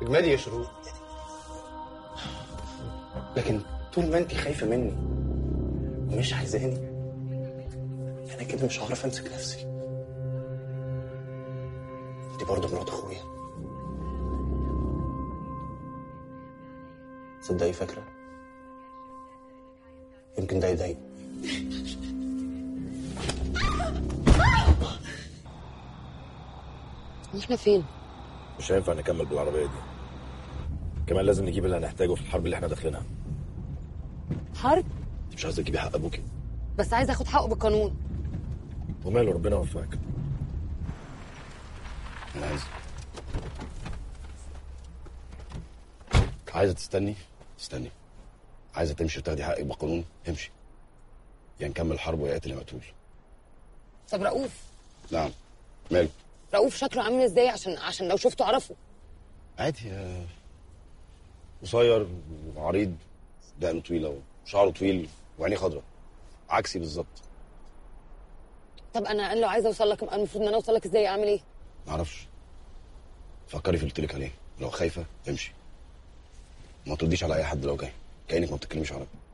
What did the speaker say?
اجمالي يا شروق لكن طول ما انت خايفه مني ومش عايزاني انا كده مش هعرف امسك نفسي دي برضه مرات اخويا تصدقي فاكره يمكن ده يضايق احنا فين مش هينفع نكمل بالعربيه دي كمان لازم نجيب اللي هنحتاجه في الحرب اللي احنا داخلينها حرب انت مش عايزه تجيبي حق ابوكي بس عايز اخد حقه بالقانون وماله ربنا يوفقك انا عايز عايزه تستني استني عايزه تمشي وتاخدي حقك بالقانون امشي يا نكمل حرب ويا قاتل يا مقتول طب رؤوف نعم ماله رؤوف شكله عامل ازاي عشان عشان لو شفته اعرفه عادي آه، قصير وعريض دقنه طويله وشعره طويل وعينيه خضراء عكسي بالظبط طب انا انا لو عايزه اوصل لك المفروض ان انا اوصل لك ازاي اعمل ايه معرفش فكري في اللي قلت لك عليه لو خايفه امشي ما ترديش على اي حد لو جاي كانك ما بتتكلمش عربي